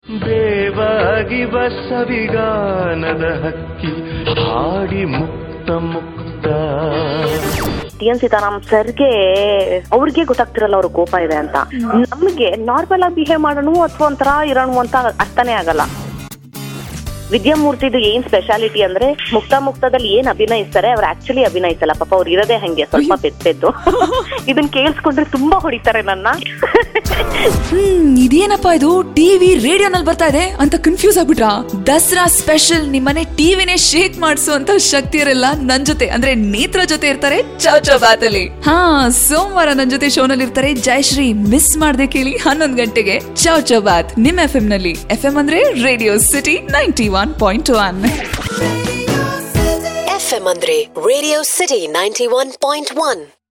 ಬೇವಾಗಿ ಬಸವಿಗಾನದ ಹಕ್ಕಿ ಹಾಡಿ ಮುಕ್ತ ಮುಕ್ತ ಟಿ ಎನ್ ಸೀತಾರಾಮ್ ಸರ್ಗೆ ಅವ್ರಿಗೆ ಗೊತ್ತಾಗ್ತಿರಲ್ಲ ಅವ್ರ ಕೋಪ ಇದೆ ಅಂತ ನಮ್ಗೆ ನಾರ್ಮಲ್ ಆಗಿ ಬಿಹೇವ್ ಮಾಡೋಣ ಅಥವಾ ಒಂಥರ ಇರೋಣ ಅಂತ ಅರ್ಥನೇ ಆಗಲ್ಲ ವಿದ್ಯಾಮೂರ್ತಿದು ಏನ್ ಸ್ಪೆಷಾಲಿಟಿ ಅಂದ್ರೆ ಮುಕ್ತ ಮುಕ್ತದಲ್ಲಿ ಏನ್ ಅಭಿನಯಿಸ್ತಾರೆ ಅವ್ರು ಆಕ್ಚುಲಿ ಅಭಿನಯಿಸಲ್ಲ ಪಾಪ ಅವ್ರು ಇರೋದೇ ಹಂಗೆ ಸ್ವಲ್ಪ ಪೆದ್ದೆದ್ದು ಇದನ್ನ ಕೇಳಿಸ್ಕೊಂಡ್ರೆ ತುಂಬಾ ಹೊಡಿತಾರೆ ನನ್ನ ಹ್ಮ್ ಇದೇನಪ್ಪ ಇದು ಟಿವಿ ರೇಡಿಯೋನಲ್ಲಿ ಬರ್ತಾ ಇದೆ ಅಂತ ಕನ್ಫ್ಯೂಸ್ ಆಗ್ಬಿಟ್ರಾ ದಸರಾ ಸ್ಪೆಷಲ್ ನಿಮ್ಮನೆ ಟಿವಿನೇ ಶೇಕ್ ಮಾಡಿಸುವಂತ ಶಕ್ತಿ ಇರಲ್ಲ ನನ್ ಜೊತೆ ಅಂದ್ರೆ ನೇತ್ರ ಜೊತೆ ಇರ್ತಾರೆ ಚೌ ಚೌ ಬಾತಲ್ಲಿ ಹಾ ಸೋಮವಾರ ನನ್ ಜೊತೆ ಶೋನಲ್ಲಿ ಇರ್ತಾರೆ ಜಯಶ್ರೀ ಮಿಸ್ ಮಾಡ್ದೆ ಕೇಳಿ ಹನ್ನೊಂದ್ ಗಂಟೆಗೆ ಚೌ ಚೌ ಬಾತ್ ನಿಮ್ ಎಫ್ ಎಂ ನಲ್ಲಿ ಎಫ್ ಎಂ ಅಂದ್ರೆ radio city ninety one point one FM ಅಂದ್ರೆ radio city ninety one point one